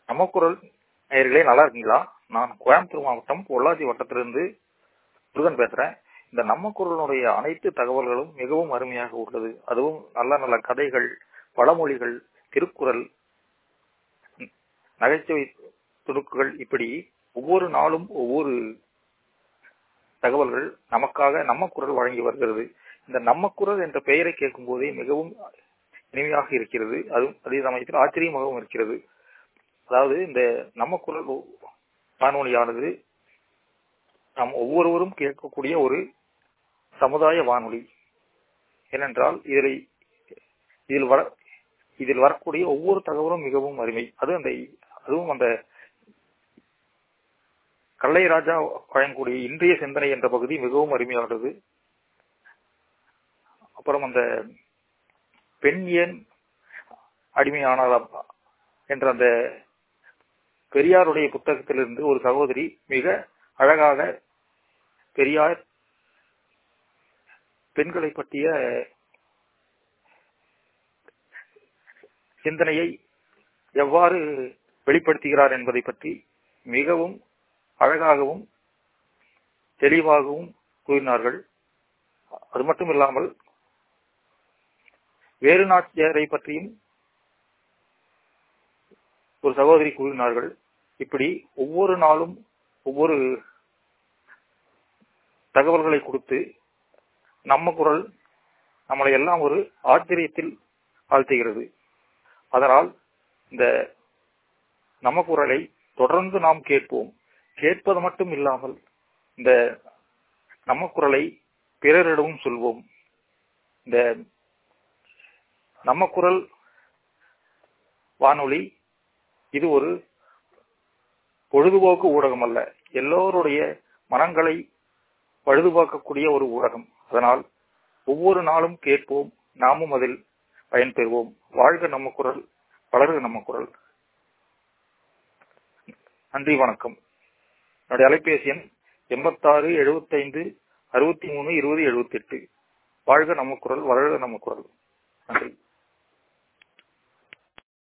நம்ம குரல் நேயர்களே நல்லா இருக்கீங்களா நான் கோயம்புத்தூர் மாவட்டம் பொள்ளாச்சி வட்டத்திலிருந்து முருகன் பேசுறேன் இந்த நம்ம குரலுடைய அனைத்து தகவல்களும் மிகவும் அருமையாக உள்ளது அதுவும் நல்ல நல்ல கதைகள் பழமொழிகள் திருக்குறள் நகைச்சுவை துணுக்குகள் இப்படி ஒவ்வொரு நாளும் ஒவ்வொரு தகவல்கள் நமக்காக நம்ம குரல் வழங்கி வருகிறது இந்த நம்ம குரல் என்ற பெயரை கேட்கும் போதே மிகவும் இனிமையாக இருக்கிறது அதுவும் அதே சமயத்தில் ஆச்சரியமாகவும் இருக்கிறது அதாவது இந்த நம்ம குரல் வானொலியானது நாம் ஒவ்வொருவரும் கேட்கக்கூடிய ஒரு சமுதாய வானொலி ஏனென்றால் இதில் இதில் வர இதில் வரக்கூடிய ஒவ்வொரு தகவலும் மிகவும் அருமை அது அந்த அதுவும் அந்த கல்லைராஜா வழங்கக்கூடிய இன்றைய சிந்தனை என்ற பகுதி மிகவும் அருமையானது அப்புறம் அந்த பெண் ஏன் அடிமையானார் என்ற அந்த பெரியாருடைய புத்தகத்திலிருந்து ஒரு சகோதரி மிக அழகாக பெரியார் பெண்களை பற்றிய சிந்தனையை எவ்வாறு வெளிப்படுத்துகிறார் என்பதை பற்றி மிகவும் அழகாகவும் தெளிவாகவும் கூறினார்கள் அது மட்டும் இல்லாமல் வேறு நாட்டியரை பற்றியும் ஒரு சகோதரி கூறினார்கள் இப்படி ஒவ்வொரு நாளும் ஒவ்வொரு தகவல்களை கொடுத்து நம்ம குரல் நம்மளை எல்லாம் ஒரு ஆச்சரியத்தில் ஆழ்த்துகிறது அதனால் இந்த நம்ம குரலை தொடர்ந்து நாம் கேட்போம் கேட்பது மட்டும் இல்லாமல் இந்த நம்ம குரலை பிறரிடமும் சொல்வோம் இந்த நம்ம குரல் வானொலி இது ஒரு பொழுதுபோக்கு ஊடகம் அல்ல எல்லோருடைய மனங்களை பழுதுபார்க்கக்கூடிய ஒரு ஊடகம் அதனால் ஒவ்வொரு நாளும் கேட்போம் நாமும் அதில் பயன்பெறுவோம் வாழ்க நம்ம குரல் வளர்க நம்ம குரல் நன்றி வணக்கம் என்னுடைய அலைபேசி எண் எண்பத்தாறு எழுபத்தைந்து அறுபத்தி மூணு இருபது எழுபத்தி எட்டு வாழ்க நம்ம குரல் வளர்க நம்ம குரல் நன்றி